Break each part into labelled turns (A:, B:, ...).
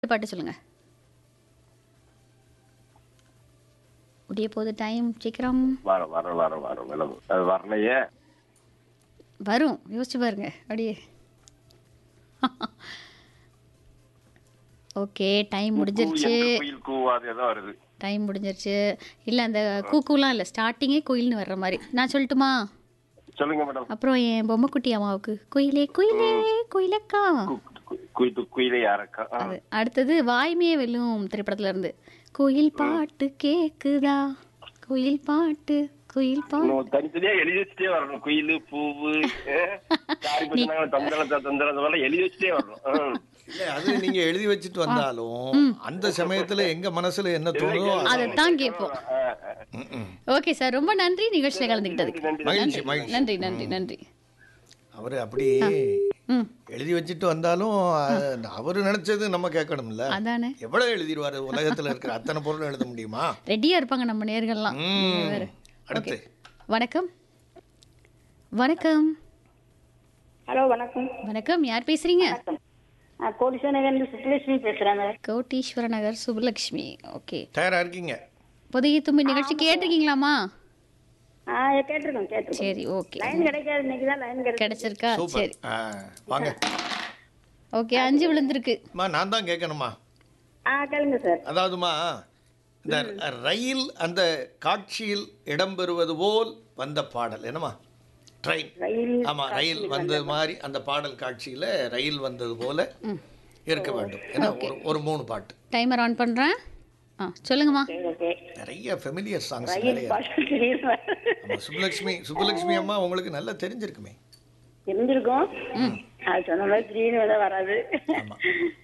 A: பாட்டு சொல்லுங்க முடிய போகுது டைம் சீக்கிரம்
B: வர வர வர வர விளம்பு அது வரலையே
A: வரும் யோசிச்சு பாருங்க அப்படியே ஓகே டைம் முடிஞ்சிருச்சு
B: என்று குயில் கூவாது ஏதோ வருது
A: டைம் முடிஞ்சிருச்சு இல்லை அந்த கூக்குலாம் இல்லை ஸ்டார்டிங்கே குயில்னு வர்ற மாதிரி நான் சொல்லட்டுமா
B: சொல்லுங்க மேடம்
A: அப்புறம் என் பொம்மைக்குட்டி அம்மாவுக்கு குயிலே குயிலே குயிலக்கா
B: குயித்து குயிலை யாரக்கா ஆ.
A: அது அடுத்தது வாய்மையே வெல்லும் திரைப்படத்துல இருந்து குயில் பாட்டு கேக்குதா குயில் பாட்டு குயில் பாட்டு
B: இன்னும் தனித்தனியா எழுதி வச்சுட்டே வரணும் குயிலு பூவு சாரி பச்சனாங்க தந்தளத்தை தந்தளத்தை வரலாம் எழுதி வச்சுட்டே வரணும் ஆ.
C: இல்ல அது நீங்க எழுதி வச்சுட்டு வந்தாலும் அந்த சமயத்துல எங்க மனசுல என்ன தோணுதோ அது-
A: அதைத்தான் கேட்போம்
B: ஆ, ஆ.
C: ம், ம்.
A: ஓகே சார் ரொம்ப நன்றி நிகழ்ச்சியில் கலந்துக்கிட்டதுக்கு
B: நன்றி
C: மகிழ்ச்சி மகிழ்ச்சி
A: நன்றி நன்றி நன்றி
C: அவரு அப்படி
A: ம்
C: எழுதி வச்சுட்டு வந்தாலும் அஹ், அவரு நினைச்சது நம்ம கேட்கணும்ல
A: அதானே
C: எவ்வளவு எழுதிடுவாரு உலகத்துல இருக்கிற அத்தனை பொருளும் எழுத முடியுமா
A: ரெடியா இருப்பாங்க நம்ம நேர்கள்லாம்
C: ம். அடுத்து
A: வணக்கம் வணக்கம்
D: ஹலோ வணக்கம்
A: வணக்கம் யார் பேசுறீங்க
D: நான் கோடிசநகர்ந்து சுப்புலட்சுமி பேசுறேன் மேடம்
A: கோட்டீஸ்வர நகர் சுபலட்சுமி ஓகே
C: தயாரா இருக்கீங்க
A: புதிய தும்பி நிகழ்ச்சி கேட்டிருக்கீங்களாமா
D: ஆ கேட்டிருக்கோம் கேட்டிருக்கோம்
A: சரி ஓகே
D: லைன் கிடைக்காது இன்னைக்கு தான் லைன் கிடைக்கும்
A: கிடைச்சிருக்கா
C: சூப்பர்
A: சரி
C: ஆ, வாங்க
A: ஓகே அஞ்சு விழுந்திருக்கு
C: அம்மா நான் தான் கேட்கணுமா
D: ஆ கேளுங்க சார்
C: அதாவதுமா இந்த ரயில் அந்த காட்சியில் இடம்பெறுவது போல் வந்த பாடல் என்னம்மா ட்ரெயின்
D: ரயில்
C: ஆமா ரயில் வந்தது மாதிரி அந்த பாடல் காட்சியில ரயில் வந்தது போல இருக்க வேண்டும் ஏன்னா ஒரு ஒரு மூணு பாட்டு
A: டைமர் ஆன் பண்றேன் ஆ சொல்லுங்கம்மா
D: ஓகே
C: நிறைய ஃபெமிலியர் சாங்ஸ்
D: ரயில்
C: நிறைய
D: பாட்டு தெரியுமா
C: ஆமா சுப்புலட்சுமி சுப்புலட்சுமி அம்மா உங்களுக்கு நல்லா தெரிஞ்சிருக்குமே
D: இருந்திருக்கும் அது சொன்ன மாதிரி திடீர்னு வந்து வராது
C: ஆமா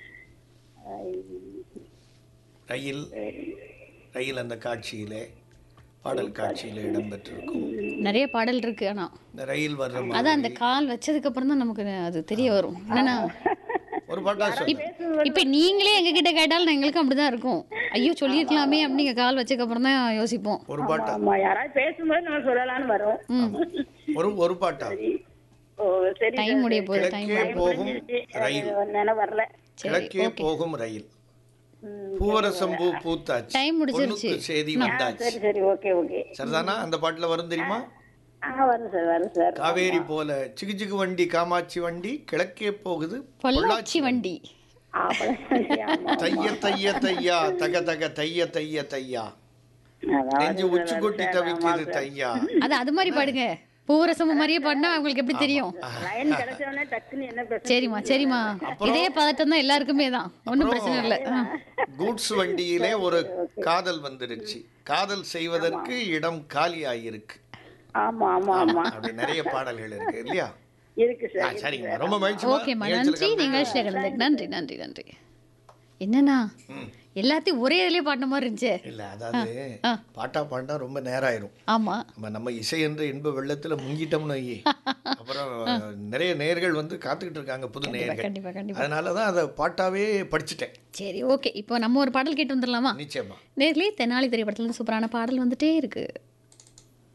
C: ரயில் ரயில் அந்த காட்சியிலே பாடல் காட்சியில இடம்பெற்றிருக்கும்
A: நிறைய பாடல் இருக்கு ஆனா
C: இந்த ரயில் வர்ற மாதிரி
A: அதான் அந்த கால் வச்சதுக்கு அப்புறம் தான் நமக்கு அது தெரிய வரும் என்னன்னா
C: ஒரு பாட்டா சொல்லு
A: இப்ப நீங்களே எங்க கிட்ட கேட்டாலும் எங்களுக்கும் அப்படிதான் இருக்கும் ஐயோ சொல்லியிருக்கலாமே அப்படின்னு நீங்க கால் வச்சதுக்கு அப்புறம் தான் யோசிப்போம்
C: ஒரு பாட்டா
D: ஆமா யாராவது பேசும்போது நம்ம சொல்லலாம்னு வரும்
C: ஒரு ஒரு பாட்டா
D: ஓ சரி
A: டைம் முடிய போகுது டைம்
C: கிழக்கே போகும் ரயில்
D: நினைவு வரல
C: கிழக்கே போகும் ரயில் பூவரசம்பூ பூத்தாச்சு
A: டைம் முடிஞ்சிருச்சு.
C: பொண்ணுக்கு செய்தி வந்தாச்சு
D: சரி சரி ஓகே ஓகே
C: சரிதானா அந்த பாட்டுல வரும் தெரியுமா
D: ஆ வரும் சார் வரும் சார்
C: காவேரி போல சிக்கு சிக்கு வண்டி காமாட்சி வண்டி கிழக்கே போகுது
A: பொள்ளாச்சி வண்டி
D: ஆமா
C: தைய தைய தையா தக தக தைய தைய தையா
D: அதான்
C: நெஞ்சு உச்சி கொட்டி தவிக்குது தையா
A: அது அது மாதிரி பாடுங்க பூவரசம் மாதிரியே பாடினா அவங்களுக்கு எப்படி தெரியும்
D: லைன் கிடைச்சவொடனே டக்குன்னு என்ன பேச
A: சரிம்மா சரிம்மா இதே பதட்டம் தான் எல்லாருக்குமே தான் ஒன்றும் பிரச்சனை இல்லை ஆ.
C: கூட்ஸ் வண்டியிலே ஒரு காதல் வந்துருச்சு காதல் செய்வதற்கு இடம் காலி ஆகியிருக்கு
D: ஆமா ஆமா ஆமா
C: அப்படி நிறைய பாடல்கள் இருக்கு இல்லையா
D: இருக்கு
C: ஆ,
D: சார்
C: சரிங்கம்மா ரொம்ப மகிழ்ச்சி
A: ஓகேம்மா நன்றி நிகழ்ச்சியில் கலந்து நன்றி நன்றி நன்றி என்னண்ணா எல்லாத்தையும் ஒரே இதுலயே பாடின மாதிரி இருந்துச்சு
C: இல்ல அதாவது
A: ஆ.
C: பாட்டா பாண்டா ரொம்ப நேரம் ஆயிரும்
A: ஆமா
C: நம்ம நம்ம இசை என்ற இன்ப வெள்ளத்துல முங்கிட்டோம்னு வையே அப்புறம் நிறைய நேர்கள் வந்து காத்துக்கிட்டு இருக்காங்க புது நேர்கள்
A: கண்டிப்பா கண்டிப்பா
C: அதனால தான் அதை பாட்டாவே படிச்சுட்டேன்
A: சரி ஓகே இப்போ நம்ம ஒரு பாடல் கேட்டு வந்துடலாமா
C: நிச்சயமா
A: நேர்லயே தெனாலி திரைப்படத்துல இருந்து சூப்பரான பாடல் வந்துட்டே இருக்கு